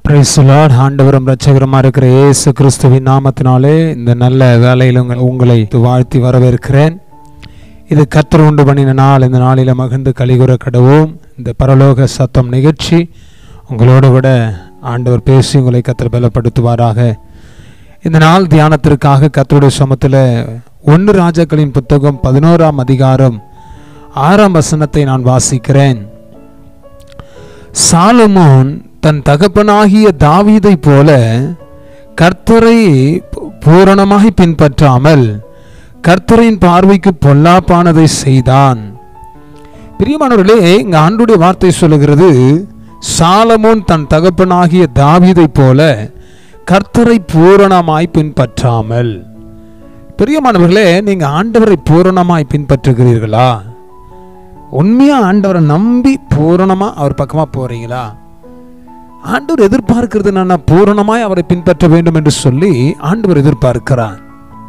praise the Lord ஆண்டவரும் ரட்சகரமாக இருக்கிற இயேசு கிறிஸ்துவின் நாமத்தினாலே இந்த நல்ல வேலையில் உங்க- உங்களை வாழ்த்தி வரவேற்கிறேன் இது கத்தர் உண்டு பண்ணின நாள் இந்த நாளில் மகிழ்ந்து கலிகுற கடவும் இந்த பரலோக சத்தம் நிகழ்ச்சி உங்களோடு கூட ஆண்டவர் பேசி உங்களை கத்தர் பலப்படுத்துவாராக இந்த நாள் தியானத்திற்காக கத்தருடைய சமத்தில் ஒன்று ராஜாக்களின் புத்தகம் பதினோராம் அதிகாரம் ஆறாம் வசனத்தை நான் வாசிக்கிறேன் சாலமோன் தன் தகப்பனாகிய தாவீதைப் போல கர்த்தரை பூ- பூரணமாய் பின்பற்றாமல் கர்த்தரின் பார்வைக்கு பொல்லாப்பானதை செய்தான் பிரியமானவர்களே இங்க ஆண்டுடைய வார்த்தை சொல்லுகிறது சாலமோன் தன் தகப்பனாகிய தாவீதைப் போல கர்த்தரை பூரணமாய் பின்பற்றாமல் பிரியமானவர்களே நீங்க ஆண்டவரை பூரணமாய் பின்பற்றுகிறீர்களா உண்மையா ஆண்டவரை நம்பி பூரணமா அவர் பக்கமா போறீங்களா ஆண்டவர் எதிர்பார்க்கிறது என்னன்னா பூரணமாய் அவரை பின்பற்ற வேண்டும் என்று சொல்லி ஆண்டவர் எதிர்பார்க்கிறார்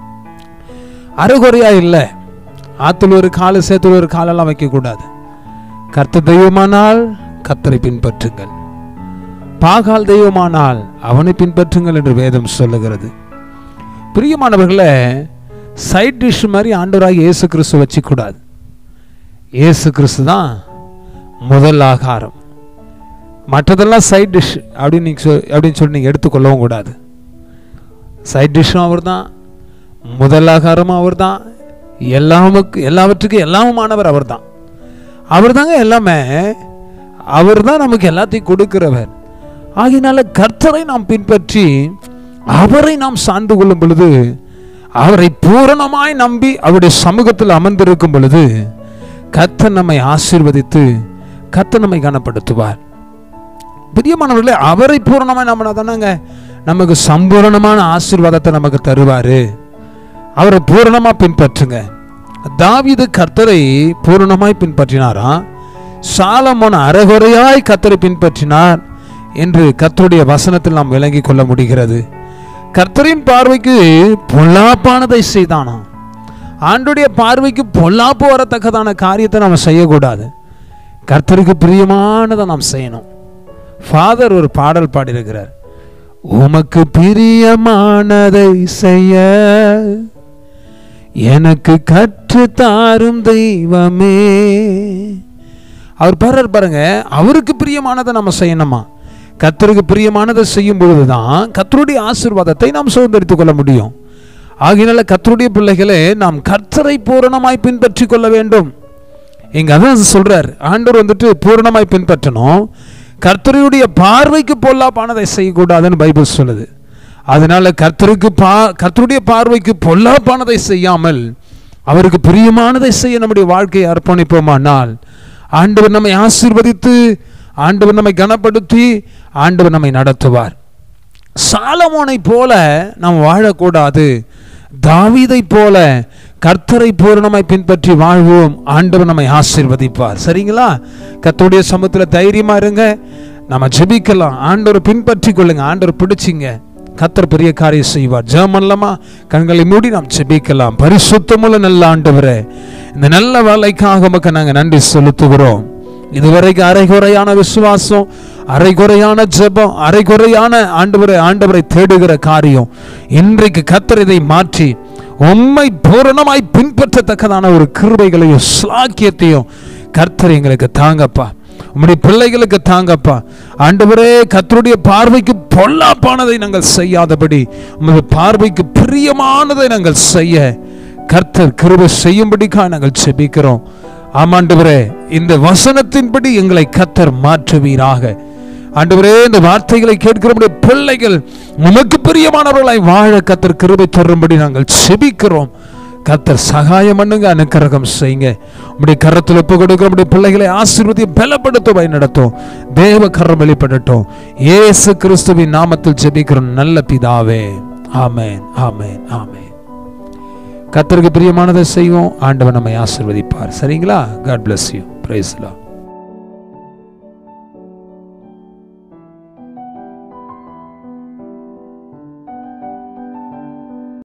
அரைகுறையா இல்லை ஆத்துல ஒரு கால சேத்துல ஒரு காலெல்லாம் வைக்க கூடாது கர்த்த தெய்வமானால் கர்த்தரை பின்பற்றுங்கள் பாகால் தெய்வமானால் அவனை பின்பற்றுங்கள் என்று வேதம் சொல்லுகிறது பிரியமானவர்களே சைட் டிஷ் மாதிரி ஆண்டவராக இயேசு கிறிஸ்து வச்சுக்கூடாது இயேசு கிறிஸ்து தான் முதல் ஆகாரம் மற்றதெல்லாம் சைட் டிஷ் அப்படின்னு நீங்கள் சொல் அப்படின்னு சொல்லி நீங்கள் எடுத்துக்கொள்ளவும் கூடாது சைட் டிஷ்ஷும் அவர் தான் முதல் ஆகாரமும் அவர் தான் எல்லாமுக்கு எல்லாவற்றுக்கும் எல்லாமுமானவர் அவர் தான் அவர் தாங்க எல்லாமே அவர் தான் நமக்கு எல்லாத்தையும் கொடுக்கிறவர் ஆகையினால கர்த்தரை நாம் பின்பற்றி அவரை நாம் சார்ந்து கொள்ளும் பொழுது அவரை பூரணமாய் நம்பி அவருடைய சமூகத்தில் அமர்ந்திருக்கும் பொழுது கர்த்தர் நம்மை ஆசீர்வதித்து கர்த்தர் நம்மை கனப்படுத்துவார் பிரியமானவர்களே அவரை பூரணமாய் நம்பினா தானங்க நமக்கு சம்பூரணமான ஆசீர்வாதத்தை நமக்கு தருவாரு அவரை பூரணமா பின்பற்றுங்க தாவீது கர்த்தரை பூரணமாய் பின்பற்றினாராம் சாலமோன் அரைகுறையாய் கர்த்தரை பின்பற்றினார் என்று கர்த்தருடைய வசனத்தில் நாம் விளங்கிக் கொள்ள முடிகிறது கர்த்தரின் பார்வைக்கு பொல்லாப்பானதை செய்தானாம் ஆண்டுடைய பார்வைக்கு பொல்லாப்பு வரத்தக்கதான காரியத்தை நாம் செய்யக்கூடாது கர்த்தருக்கு பிரியமானதை நாம் செய்யணும் ஃபாதர் ஒரு பாடல் பாடியிருக்கிறார் உமக்கு பிரியமானதை செய்ய எனக்கு கற்று தாரும் தெய்வமே அவர் பாடுறார் பாருங்க அவருக்கு பிரியமானதை நம்ம செய்யணுமா கர்த்தருக்கு பிரியமானதை செய்யும் பொழுதுதான் கர்த்தருடைய ஆசீர்வாதத்தை நாம் சுதந்திரித்துக் கொள்ள முடியும் ஆகையினால கர்த்தருடைய பிள்ளைகளே நாம் கர்த்தரை பூரணமாய் பின்பற்றி கொள்ள வேண்டும் இங்க அதான் சொல்றார் ஆண்டவர் வந்துட்டு பூரணமாய் பின்பற்றணும் கர்த்தருடைய பார்வைக்கு பொல்லாப்பானதை செய்யக்கூடாதுன்னு பைபிள் சொல்லுது அதனால கர்த்தருக்கு பா கர்த்தருடைய பார்வைக்கு பொல்லாப்பானதை செய்யாமல் அவருக்கு பிரியமானதை செய்ய நம்முடைய வாழ்க்கையை அர்ப்பணிப்போமானால் ஆண்டவர் நம்மை ஆசீர்வதித்து ஆண்டவர் நம்மை கனப்படுத்தி ஆண்டவர் நம்மை நடத்துவார் சாலமோனை போல நாம் வாழக்கூடாது தாவீதை போல கர்த்தரை பூரணமாய் பின்பற்றி வாழ்வோம் ஆண்டவர் நம்மை ஆசீர்வதிப்பார் சரிங்களா கர்த்தருடைய சமூகத்தில் தைரியமா இருங்க நம்ம ஜெபிக்கலாம் ஆண்டவரை பின்பற்றி கொள்ளுங்க ஆண்டவர் பிடிச்சிங்க கர்த்தர் பெரிய காரியம் செய்வார் ஜெபமல்லமா கண்களை மூடி நாம் ஜெபிக்கலாம் பரிசுத்தமுள்ள நல்ல ஆண்டவரே இந்த நல்ல வேலைக்காக உமக்கு நாங்கள் நன்றி செலுத்துகிறோம் இதுவரைக்கும் அரைகுறையான விசுவாசம் அரைகுறையான ஜெபம் அரைகுறையான ஆண்டவரை ஆண்டவரை தேடுகிற காரியம் இன்றைக்கு கத்தர் இதை மாற்றி உம்மை பூரணமாய் பின்பற்றத்தக்கதான ஒரு கிருபைகளையும் ஸ்லாக்கியத்தையும் கர்த்தர் எங்களுக்கு தாங்கப்பா உம்முடைய பிள்ளைகளுக்கு தாங்கப்பா ஆண்டவரே கர்த்தருடைய பார்வைக்கு பொல்லாப்பானதை நாங்கள் செய்யாதபடி உமது பார்வைக்கு பிரியமானதை நாங்கள் செய்ய கர்த்தர் கிருபை செய்யும்படிக்காக நாங்கள் செபிக்கிறோம் ஆமாண்டவரே இந்த வசனத்தின்படி எங்களை கத்தர் மாற்றுவீராக ஆண்டவரே இந்த வார்த்தைகளை கேட்கிற நம்முடைய பிள்ளைகள் உமக்கு பிரியமானவர்களாய் வாழ கத்தர் கிருபை தரும்படி நாங்கள் செபிக்கிறோம் கத்தர் சகாயம் பண்ணுங்க அனுக்கிரகம் செய்யுங்க உடைய கரத்தில் ஒப்பு கொடுக்கிற நம்முடைய பிள்ளைகளை ஆசீர்வதி பலப்படுத்த வழி நடத்தும் தேவ கரம் வெளிப்படட்டும் இயேசு கிறிஸ்துவின் நாமத்தில் ஜெபிக்கிறோம் நல்ல பிதாவே ஆமென் ஆமென் ஆமென் கத்தருக்கு பிரியமானதை செய்வோம் ஆண்டவர் நம்மை ஆசீர்வதிப்பார் சரிங்களா God bless you praise the Lord